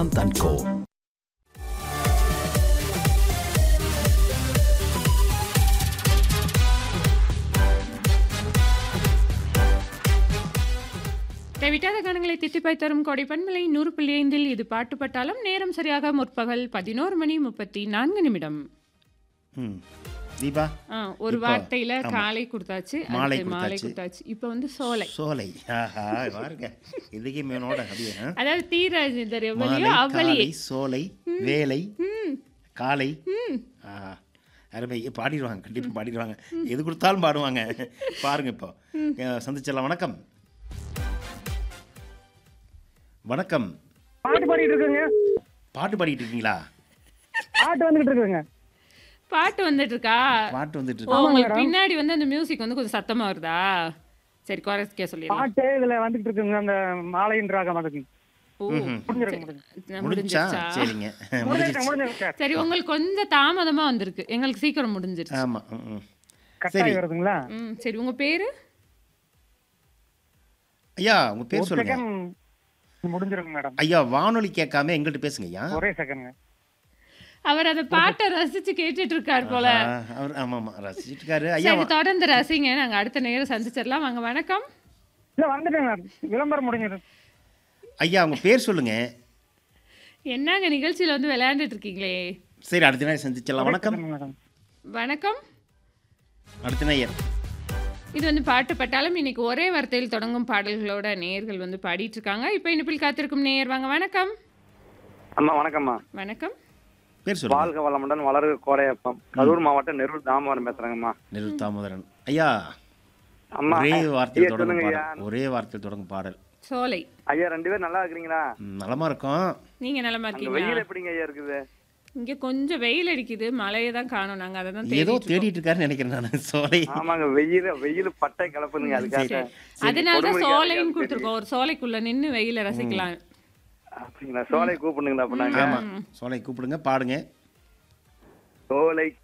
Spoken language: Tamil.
and Co. விட்டாத கணங்களை திட்டிப்பாய் தரும் கொடை பண்பலை நூறு புள்ளி ஐந்தில் இது பாட்டுப்பட்டாலும் நேரம் சரியாக முற்பகல் பதினோரு மணி முப்பத்தி நான்கு நிமிடம் ம் தீபா ஆ, ஒரு இப்போ, வார்த்தையில ஆமா. காலை கொடுத்தாச்சு மாலை அடுத்து மாலை கொடுத்தாச்சு. கொடுத்தாச்சு இப்போ வந்து சோலை சோலை ஆஹா பாருங்க இதுக்கே மேனோட அப்படியே ஆ? அதாவது தீராஜிதர் மாலை எவ்வளியோ அவ்வளியே காலை சோலை வேலை காலை ஆஹா அருமை பாடிடுவாங்க கண்டிப்பாக பாடிடுவாங்க எது கொடுத்தாலும் பாடுவாங்க பாருங்க இப்போ அஹ், சந்திச்சிடலாம் வணக்கம் வணக்கம் பாட்டு பாடிட்டு இருக்குங்க பாட்டு பாடிட்டு இருக்கீங்களா பாட்டு வந்துகிட்டு இருக்குங்க பாட்டு வந்துட்டு இருக்கா பாட்டு வந்துட்டு ஓ இருக்கு உங்களுக்கு பின்னாடி வந்து அந்த மியூசிக் வந்து கொஞ்சம் சத்தமா வருதா சரி குறைக்க சொல்லிடலாம் பாட்டு இதுல வந்துகிட்டு இருக்குங்க அந்த மாலையின் ராகம் அதுக்கு ஓ முடிஞ்சிருக்கு முடிஞ்சிருக்கு முடிஞ்சா முடிஞ்சிருச்சா சரிங்க முடிஞ்சிருக்கு முடிஞ்சிருச்சு முடிஞ்சிருக்கு சார் சரி உங்களுக்கு கொஞ்சம் தாமதமா வந்திருக்கு எங்களுக்கு சீக்கிரம் முடிஞ்சிருச்சு ஆமாம் ம் ம். கட்டாயி சரி. வருதுங்களா ம் சரி உங்க பேரு ஐயா உங்க பேர் ஒரு சொல்லுங்க செகண்ட் முடிஞ்சிருக்கு மேடம் ஐயா வானொலி கேட்காம எங்கள்கிட்ட பேசுங்க ஐயா ஒரே செகண்ட்ங்க அவர் அந்த பாட்டை ரசிச்சு கேட்டுட்டு இருக்கார் போல ஆ, அவர் ஆமா ஆமா ரசிச்சிட்டு இருக்காரு ஐயா சரி தொடர்ந்து ரசிங்க நாங்க அடுத்த நேரம் சந்திச்சிடலாம் வாங்க வணக்கம் இல்ல வந்துட்டேங்க மேடம் விளம்பரம் முடிஞ்சிருக்கு ஐயா உங்க பேர் சொல்லுங்க என்னங்க நிகழ்ச்சியில வந்து விளையாண்டுட்டு இருக்கீங்களே சரி அடுத்த நேரம் சந்திச்சிடலாம் வணக்கம் மேடம் வணக்கம் அடுத்த நேயர் இது வந்து பாட்டு பட்டாலும் இன்னைக்கு ஒரே வார்த்தையில் தொடங்கும் பாடல்களோட நேயர்கள் வந்து பாடிட்டு இருக்காங்க இப்போ இனிப்பில் காத்திருக்கும் நேயர் வாங்க வணக்கம் அம்மா வணக்கம்மா வணக்கம் பேர் சொல்லுங்க வாழ்க வளமுடன் வளர்க கோரையப்பம் கரூர் மாவட்டம் நெரூர் தாமவரம் பேசுறேங்கம்மா நெல் தாமோதரன் ஐயா அம்மா ஒரே வார்த்தையில் ஐயா, தொடங்கும் சொல்லுங்க ஐயா பாடல் ஒரே வார்த்தையில் தொடங்கும் பாடல் சோலை ஐயா ரெண்டு பேரும் நல்லா இருக்கிறீங்களா ம், நலமா இருக்கும் நீங்க நலமா அங்க இருக்கீங்களா வெயில் எப்படிங்க ஐயா இருக்குது இங்க கொஞ்சம் வெயில் அடிக்குது மழையை தான் காணும் நாங்க அதை தான் ஏதோ தேடிட்டு இருக்கோம். தேடிட்டு இருக்காருன்னு நினைக்கிறேன் நான் சோலை ஆமாங்க வெயில் வெயில் பட்டை கிளப்புதுங்க அதுக்காக சரி. அதனால தான் கொடுமுடி சோலைன்னு காலையில கொடுத்துருக்கோம் ஒரு சோலைக்குள்ள நின்னு வெயில ரசிக்கலாம் அப்படிங்களா சோலை கூப்பிடுங்களா அப்ப நாங்க ஆமா சோலை கூப்பிடுங்க பாடுங்க சோலை